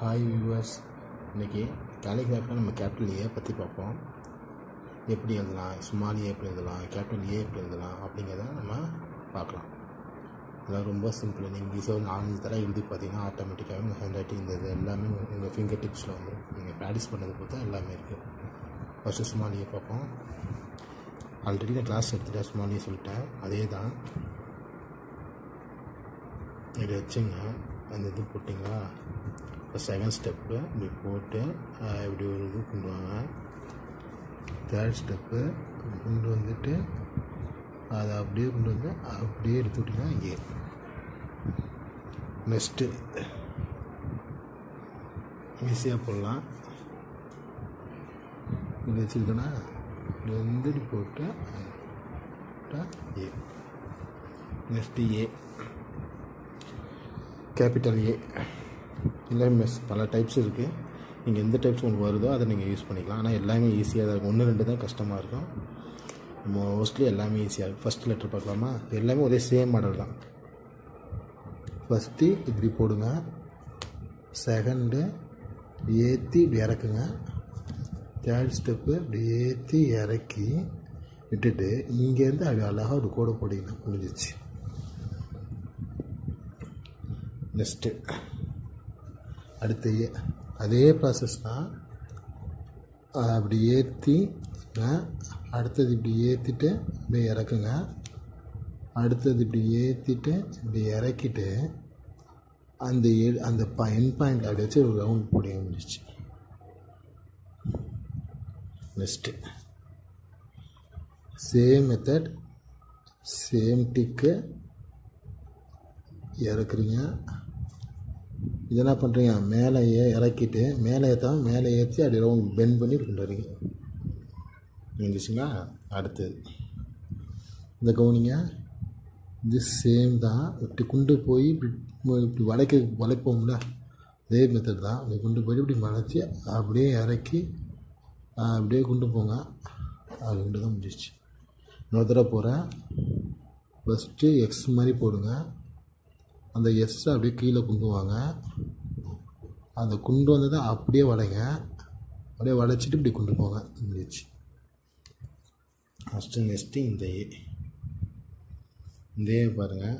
hi viewers இன்றைக்கி கேலிகிராஃபில் நம்ம capital A பற்றி பார்ப்போம் எப்படி எழுதலாம் ஸ்மால் ஏ எப்படி எழுதலாம் கேபிட்டல் ஏ எப்படி எழுதலாம் அப்படிங்கிறத நம்ம பார்க்கலாம் அதெல்லாம் ரொம்ப சிம்பிள் நீங்கள் ஈஸியாக ஒரு நாலஞ்சு தடவை எழுதி பார்த்தீங்கன்னா ஆட்டோமேட்டிக்காகவே உங்கள் ஹேண்ட் ரைட்டிங் இந்த இது எல்லாமே உங்கள் ஃபிங்கர் டிப்ஸில் வந்துடும் நீங்கள் ப்ராக்டிஸ் பண்ணது பொறுத்து எல்லாமே இருக்குது ஃபஸ்ட்டு ஸ்மால் ஏ பார்ப்போம் ஆல்ரெடி நான் கிளாஸ் எடுத்துட்டேன் ஸ்மால் ஏ சொல்லிட்டேன் அதே தான் இப்படி வச்சுங்க அந்த இது போட்டிங்களா இப்போ செகண்ட் ஸ்டெப்பு இப்படி போட்டு ஆஹ், இப்படி ஒரு இது கொண்டு வாங்க தேர்ட் ஸ்டெப்பு கொண்டு வந்துட்டு அதை அப்படியே கொண்டு வந்து அப்படியே எடுத்து விட்டிங்கன்னா இங்கே நெக்ஸ்ட்டு ஈஸியாக போடலாம் இது வச்சுருக்கேன்னா இது வந்துட்டு போட்டு ஏ நெக்ஸ்ட்டு ஏ கேபிட்டல் ஏ இல்லை மிஸ் பல டைப்ஸ் இருக்குது நீங்கள் எந்த டைப்ஸ் உங்களுக்கு வருதோ அதை நீங்கள் யூஸ் பண்ணிக்கலாம் ஆனால் எல்லாமே ஈஸியாக தான் இருக்கும் ஒன்று ரெண்டு தான் கஷ்டமாக இருக்கும் மோஸ்ட்லி எல்லாமே ஈஸியாக இருக்கும் ஃபஸ்ட் லெட்டர் பார்க்கலாமா எல்லாமே ஒரே சேம் மாடல் தான் ஃபஸ்ட்டு இப்படி போடுங்க செகண்டு ஏற்றி இப்படி இறக்குங்க தேர்ட் ஸ்டெப்பு இப்படி ஏற்றி இறக்கி விட்டுட்டு இங்கேருந்து அப்படி அழகாக ஒரு கோடை போட்டிங்கன்னா முடிஞ்சிச்சு நெக்ஸ்ட்டு அடுத்து ஏ- அதே ப்ராசஸ் தான் அஹ் அப்படி ஏற்றி அடுத்தது இப்படி ஏற்றிட்டு இப்படி இறக்குங்க அடுத்தது இப்படி ஏற்றிட்டு இப்படி இறக்கிட்டு அந்த எ- அந்த ப என் பாயிண்ட் அப்படி வச்சு ஒரு ரவுண்ட் போட முடிஞ்சிச்சு நெக்ஸ்ட்டு சேம் மெத்தட் சேம் டிக்கு இறக்குறீங்க இது என்ன பண்ணுறீங்க மேலே ஏ இறக்கிட்டு மேலே ஏற்றாம மேலே ஏற்றி அப்படி ரவுண்ட் பெண்ட் பண்ணி இப்படி கொண்டு வரீங்க இருந்துச்சுங்களா அடுத்தது இந்த கவனிங்க இது சேம் தான் இப்படி கொண்டு போய் இப்படி இப்படி வளைக்க வளைப்போம்ல அதே மெத்தட் தான் இப்படி கொண்டு போய் இப்படி வளைச்சி அப்படியே இறக்கி ஆ, அப்படியே கொண்டு போங்க அது கொண்டு தான் முடிஞ்சிச்சு இன்னொரு தடவை போகிறேன் ஃபஸ்ட்டு எக்ஸ் மாதிரி போடுங்க அந்த எஸ் அப்படியே கீழே கொண்டு வாங்க அந்த கொண்டு வந்ததை அப்படியே வளைங்க அப்படியே வளைச்சிட்டு இப்படி கொண்டு போங்க முடிச்சு ஃபஸ்ட்டு நெக்ஸ்ட்டு இந்த ஏ இந்த ஏ பாருங்கள்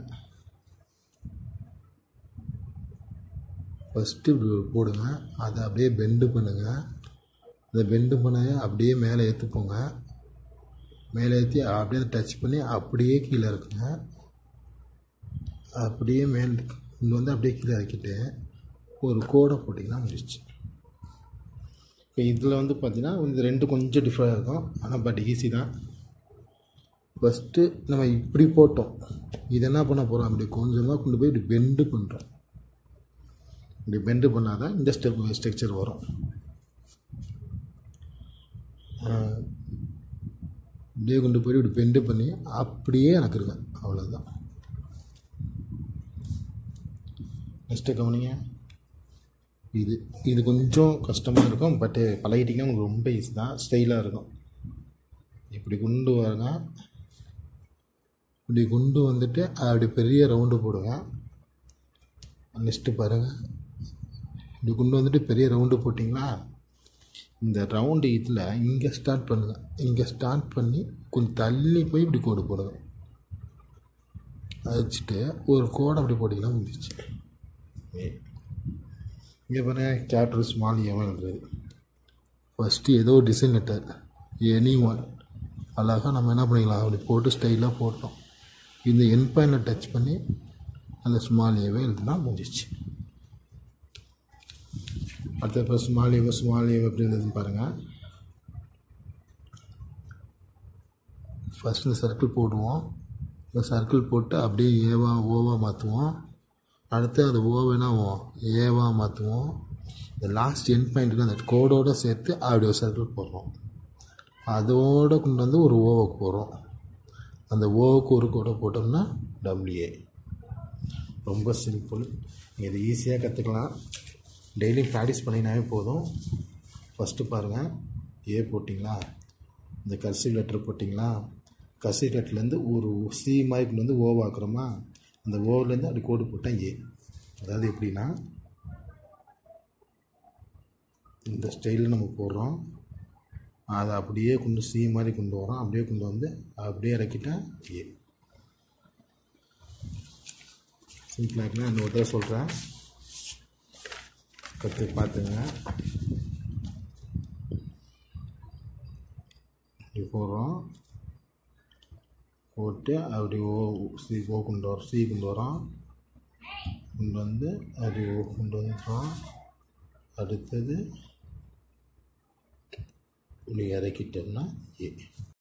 ஃபஸ்ட்டு இப்படி ஒரு போடுங்க அதை அப்படியே பெண்டு பண்ணுங்கள் அதை பெண்டு பண்ண அப்படியே மேலே ஏற்று போங்க மேலே ஏற்றி அப்படியே டச் பண்ணி அப்படியே கீழே இருக்குங்க அப்படியே மேல் கொண்டு வந்து அப்படியே கீழே இறக்கிட்டு ஒரு கோடை போட்டிங்கன்னா முடிச்சு இப்போ இதில் வந்து பார்த்தீங்கன்னா இந்த ரெண்டு கொஞ்சம் டிஃப்ரெண்டாக இருக்கும் ஆனால் பட் ஈஸி தான் ஃபஸ்ட்டு நம்ம இப்படி போட்டோம் இது என்ன பண்ண போகிறோம் அப்படி கொஞ்சமாக கொண்டு போய் இப்படி பெண்டு பண்ணுறோம் இப்படி பெண்டு பண்ணால் தான் இந்த ஸ்டெப் ஸ்ட்ரக்சர் வரும் ஆஹ், இப்படியே கொண்டு போய் இப்படி பெண்டு பண்ணி அப்படியே எனக்குருங்க அவ்வளோதான் நெக்ஸ்ட்டு கவனிங்க இது இது கொஞ்சம் கஷ்டமாக இருக்கும் பட்டு பழகிட்டிங்கன்னா உங்களுக்கு ரொம்ப ஈஸி தான் ஸ்டைலாக இருக்கும் இப்படி கொண்டு வாங்க இப்படி கொண்டு வந்துட்டு அப்படி பெரிய ரவுண்டு போடுங்க நெக்ஸ்ட்டு பாருங்கள் இப்படி கொண்டு வந்துட்டு பெரிய ரவுண்டு போட்டிங்களா இந்த ரவுண்டு இதில் இங்கே ஸ்டார்ட் பண்ணுங்கள் இங்கே ஸ்டார்ட் பண்ணி கொஞ்சம் தள்ளி போய் இப்படி கோடு போடுங்க வச்சுட்டு ஒரு கோடை அப்படி போட்டிங்கன்னா முடிஞ்சிச்சு இங்கே பாருங்க கேப்டர் ஸ்மால் ஏவன் எழுதுறது ஃபஸ்ட்டு ஏதோ ஒரு டிசைன் லெட்டர் எனி ஒன் அழகாக நம்ம என்ன பண்ணிக்கலாம் அப்படி போட்டு ஸ்டைலாக போட்டோம் இந்த என் பாயிண்டில் டச் பண்ணி அந்த ஸ்மால் ஏவை எழுதுனா முடிஞ்சிச்சு அடுத்த இப்போ ஸ்மால் ஏவோ ஸ்மால் ஏவோ எப்படி இருந்ததுன்னு பாருங்கள் ஃபஸ்ட் இந்த சர்க்கிள் போடுவோம் இந்த சர்க்கிள் போட்டு அப்படியே ஏவா ஓவா மாற்றுவோம் அடுத்து அது ஓவனாவும் ஏவா மாற்றுவோம் இந்த லாஸ்ட் என் பாயிண்ட்டுக்கு அந்த கோடோடு சேர்த்து அப்படி ஒரு சர்க்கிள் போடுறோம் அதோடு கொண்டு வந்து ஒரு ஓவுக்கு போகிறோம் அந்த ஓவுக்கு ஒரு கோடை போட்டோம்னா டபிள்யூஏ ரொம்ப சிம்பிள் நீங்கள் இது ஈஸியாக கற்றுக்கலாம் டெய்லி ப்ராக்டிஸ் பண்ணினாவே போதும் ஃபஸ்ட்டு பாருங்கள் ஏ போட்டிங்களா இந்த கர்சிவ் லெட்டர் போட்டிங்களா கர்சிவ் லெட்டர்லேருந்து ஒரு சி மாதிரி கொண்டு வந்து ஓவாக்குறோமா அந்த ஓவிலேருந்து அப்படி கோடு போட்டால் ஏ அதாவது எப்படின்னா இந்த ஸ்டைலில் நம்ம போடுறோம் அதை அப்படியே கொண்டு சி மாதிரி கொண்டு வரோம் அப்படியே கொண்டு வந்து அப்படியே இறக்கிட்டா ஏ சிம்பிளாக இருக்குன்னா இன்னொரு தடவை சொல்கிறேன் கற்று பார்த்துங்க இப்படி போடுறோம் போட்டு அப்படி ஓ சி ஓ கொண்டு வரோம் சி கொண்டு வரோம் கொண்டு வந்து அப்படி ஓ கொண்டு வந்துடுறோம் அடுத்தது இப்படி இறக்கிட்டோம்னா ஏ